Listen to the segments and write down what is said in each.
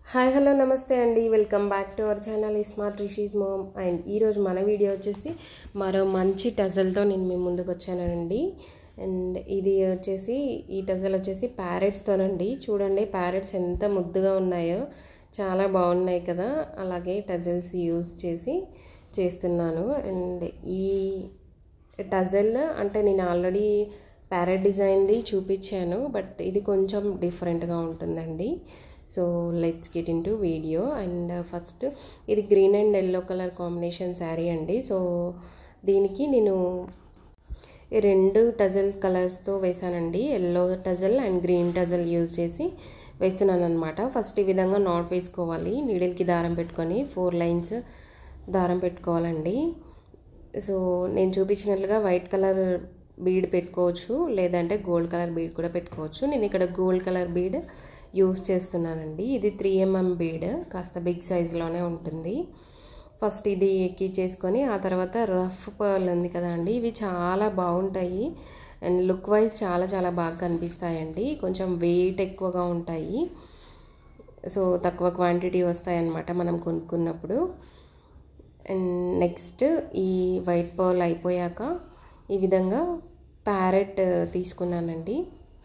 hi hello నమస్తే అండి welcome back to our channel smart Rishi's mom and ఈరోజు మన వీడియో వచ్చేసి మరో మంచి టజల్తో నేను మీ ముందుకు వచ్చానండి అండ్ ఇది వచ్చేసి ఈ టజల్ వచ్చేసి ప్యారెట్స్తోనండి చూడండి ప్యారెట్స్ ఎంత ముద్దుగా ఉన్నాయో చాలా బాగున్నాయి కదా అలాగే టజల్స్ యూజ్ చేసి చేస్తున్నాను అండ్ ఈ టజల్ అంటే నేను ఆల్రెడీ ప్యారెట్ డిజైన్ది చూపించాను బట్ ఇది కొంచెం డిఫరెంట్గా ఉంటుందండి so let's get into video and first ఇది green and yellow colour combination sari అండి సో దీనికి నేను ఈ రెండు టజల్ కలర్స్తో వేసానండి yellow tassel and green tassel use చేసి వేస్తున్నాను అనమాట ఫస్ట్ ఈ విధంగా నాట్ వేసుకోవాలి నీడిల్కి దారం పెట్టుకొని ఫోర్ లైన్స్ దారం పెట్టుకోవాలండి సో నేను చూపించినట్లుగా వైట్ కలర్ బీడ్ పెట్టుకోవచ్చు లేదంటే గోల్డ్ కలర్ బీడ్ కూడా పెట్టుకోవచ్చు నేను ఇక్కడ గోల్డ్ కలర్ బీడ్ యూస్ చేస్తున్నానండి ఇది త్రీ ఎంఎం బీడ్ కాస్త బిగ్ సైజులోనే ఉంటుంది ఫస్ట్ ఇది ఎక్కి చేసుకొని ఆ తర్వాత రఫ్ పర్ల్ ఉంది కదా అండి ఇవి చాలా బాగుంటాయి అండ్ లుక్ వైజ్ చాలా చాలా బాగా కనిపిస్తాయండి కొంచెం వెయిట్ ఎక్కువగా ఉంటాయి సో తక్కువ క్వాంటిటీ వస్తాయన్నమాట మనం కొనుక్కున్నప్పుడు అండ్ నెక్స్ట్ ఈ వైట్ పర్ల్ అయిపోయాక ఈ విధంగా ప్యారెట్ తీసుకున్నానండి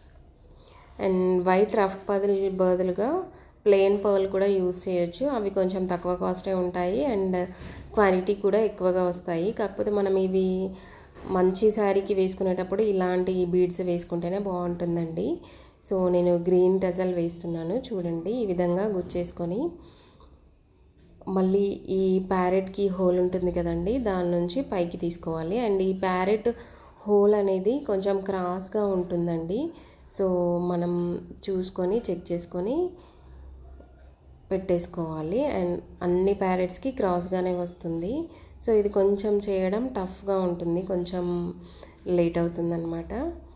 అండ్ వైట్ రఫ్ బదులు బదులుగా ప్లెయిన్ పర్ల్ కూడా యూస్ చేయొచ్చు అవి కొంచెం తక్కువ కాస్టే ఉంటాయి అండ్ క్వాంటిటీ కూడా ఎక్కువగా వస్తాయి కాకపోతే మనం ఇవి మంచి శారీకి వేసుకునేటప్పుడు ఇలాంటి బీడ్స్ వేసుకుంటేనే బాగుంటుందండి సో నేను గ్రీన్ టజల్ వేస్తున్నాను చూడండి ఈ విధంగా గుచ్చేసుకొని మళ్ళీ ఈ ప్యారెట్కి హోల్ ఉంటుంది కదండి దాని నుంచి పైకి తీసుకోవాలి అండ్ ఈ ప్యారెట్ హోల్ అనేది కొంచెం క్రాస్గా ఉంటుందండి సో మనం చూసుకొని చెక్ చేసుకొని పెట్టేసుకోవాలి అండ్ అన్ని ప్యారెట్స్కి క్రాస్గానే వస్తుంది సో ఇది కొంచెం చేయడం టఫ్గా ఉంటుంది కొంచెం లేట్ అవుతుందన్నమాట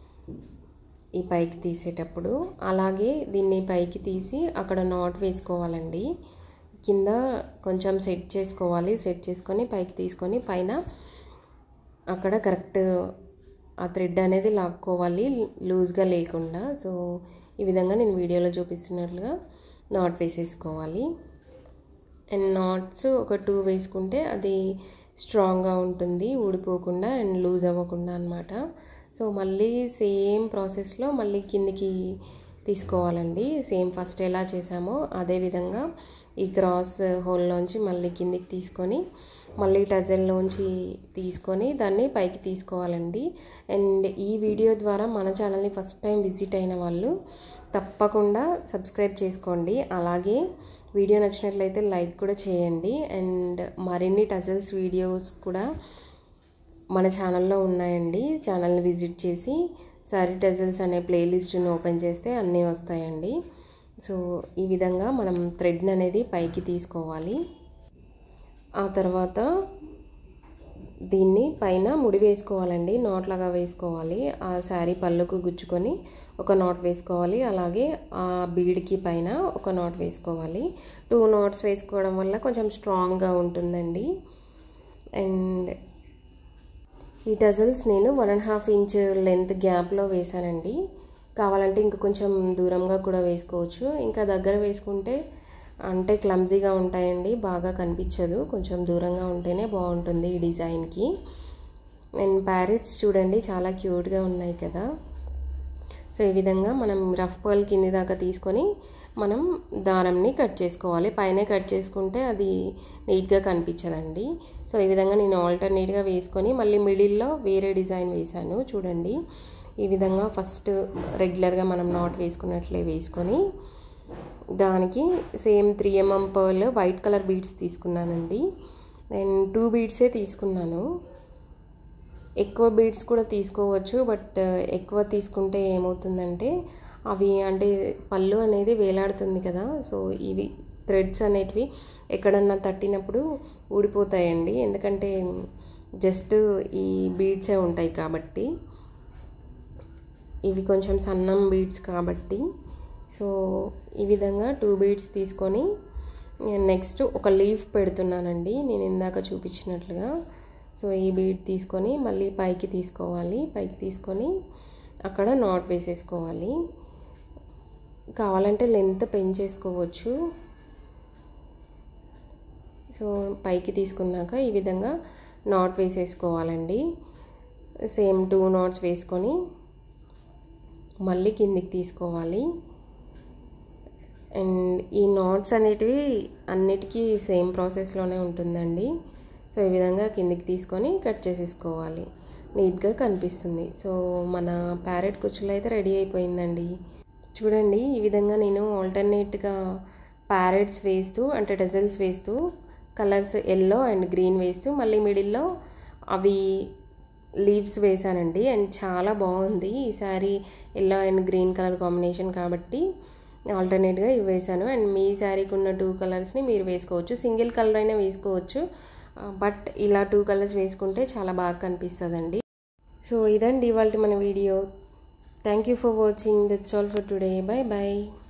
ఈ పైకి తీసేటప్పుడు అలాగే దీన్ని పైకి తీసి అక్కడ నాట్ వేసుకోవాలండి కింద కొంచెం సెట్ చేసుకోవాలి సెట్ చేసుకొని పైకి తీసుకొని పైన అక్కడ కరెక్ట్ ఆ థ్రెడ్ అనేది లాక్కోవాలి లూజ్గా లేకుండా సో ఈ విధంగా నేను వీడియోలో చూపిస్తున్నట్లుగా నాట్ వేసేసుకోవాలి అండ్ నాట్స్ ఒక టూ వేసుకుంటే అది స్ట్రాంగ్గా ఉంటుంది ఊడిపోకుండా అండ్ లూజ్ అవ్వకుండా అనమాట సో మళ్ళీ సేమ్ ప్రాసెస్లో మళ్ళీ కిందికి తీసుకోవాలండి సేమ్ ఫస్ట్ ఎలా చేసామో అదే విధంగా ఈ క్రాస్ హోల్లోంచి మళ్ళీ కిందికి తీసుకొని మళ్ళీ టజల్లోంచి తీసుకొని దాన్ని పైకి తీసుకోవాలండి అండ్ ఈ వీడియో ద్వారా మన ఛానల్ని ఫస్ట్ టైం విజిట్ అయిన వాళ్ళు తప్పకుండా సబ్స్క్రైబ్ చేసుకోండి అలాగే వీడియో నచ్చినట్లయితే లైక్ కూడా చేయండి అండ్ మరిన్ని టజల్స్ వీడియోస్ కూడా మన ఛానల్లో ఉన్నాయండి ఛానల్ని విజిట్ చేసి సారీ టజల్స్ అనే ప్లేలిస్ట్ని ఓపెన్ చేస్తే అన్నీ వస్తాయండి సో ఈ విధంగా మనం థ్రెడ్ అనేది పైకి తీసుకోవాలి ఆ తర్వాత దీన్ని పైన ముడి వేసుకోవాలండి నాట్లాగా వేసుకోవాలి ఆ శారీ పళ్ళుకు గుచ్చుకొని ఒక నాట్ వేసుకోవాలి అలాగే ఆ బీడ్కి పైన ఒక నాట్ వేసుకోవాలి టూ నాట్స్ వేసుకోవడం వల్ల కొంచెం స్ట్రాంగ్గా ఉంటుందండి అండ్ ఈ టజల్స్ నేను one and half inch length గ్యాప్లో వేసానండి కావాలంటే ఇంకా కొంచెం దూరంగా కూడా వేసుకోవచ్చు ఇంకా దగ్గర వేసుకుంటే అంటే క్లమ్జీగా ఉంటాయండి బాగా కనిపించదు కొంచెం దూరంగా ఉంటేనే బాగుంటుంది ఈ డిజైన్కి అండ్ ప్యారెట్స్ చూడండి చాలా క్యూట్గా ఉన్నాయి కదా సో ఈ విధంగా మనం రఫ్ పర్ల్ కింది దాకా తీసుకొని మనం దారంని కట్ చేసుకోవాలి పైన కట్ చేసుకుంటే అది నీట్గా కనిపించదండి సో ఈ విధంగా నేను ఆల్టర్నేట్గా వేసుకొని మళ్ళీ మిడిల్లో వేరే డిజైన్ వేశాను చూడండి ఈ విధంగా ఫస్ట్ రెగ్యులర్గా మనం నాట్ వేసుకున్నట్లే వేసుకొని దానికి same three mm pearl white colour beads తీసుకున్నానండి అండ్ టూ బీడ్సే తీసుకున్నాను ఎక్కువ బీడ్స్ కూడా తీసుకోవచ్చు బట్ ఎక్కువ తీసుకుంటే ఏమవుతుందంటే అవి అంటే పళ్ళు అనేది వేలాడుతుంది కదా సో ఇవి థ్రెడ్స్ అనేటివి ఎక్కడన్నా తట్టినప్పుడు ఊడిపోతాయండి ఎందుకంటే జస్ట్ ఈ బీడ్సే ఉంటాయి కాబట్టి ఇవి కొంచెం సన్నం బీడ్స్ కాబట్టి సో ఈ విధంగా టూ బీడ్స్ తీసుకొని నెక్స్ట్ ఒక లీఫ్ పెడుతున్నానండి నేను ఇందాక చూపించినట్లుగా సో ఈ బీడ్ తీసుకొని మళ్ళీ పైకి తీసుకోవాలి పైకి తీసుకొని అక్కడ నాట్ వేసేసుకోవాలి కావాలంటే లెంత్ పెంచేసుకోవచ్చు సో పైకి తీసుకున్నాక ఈ విధంగా నాట్ వేసేసుకోవాలండి సేమ్ టూ నాట్స్ వేసుకొని మళ్ళీ కిందికి తీసుకోవాలి అండ్ ఈ నాట్స్ అనేటివి అన్నిటికీ సేమ్ ప్రాసెస్లోనే ఉంటుందండి సో ఈ విధంగా కిందికి తీసుకొని కట్ చేసేసుకోవాలి నీట్గా కనిపిస్తుంది సో మన ప్యారెట్ కుచ్చులు అయితే రెడీ అయిపోయిందండి చూడండి ఈ విధంగా నేను ఆల్టర్నేట్గా ప్యారెట్స్ వేస్తూ అంటే డజల్స్ వేస్తూ కలర్స్ ఎల్లో అండ్ గ్రీన్ వేస్తూ మళ్ళీ మిడిల్లో అవి లీవ్స్ వేసానండి అండ్ చాలా బాగుంది ఈ sari yellow and green colour combination కాబట్టి ఆల్టర్నేట్గా ఇవి వేసాను అండ్ మీ శారీకి ఉన్న టూ కలర్స్ని మీరు వేసుకోవచ్చు సింగిల్ కలర్ అయినా వేసుకోవచ్చు బట్ ఇలా టూ కలర్స్ వేసుకుంటే చాలా బాగా కనిపిస్తుందండి సో ఇదండి ఇవాళ మన video thank you for watching that's all for today bye bye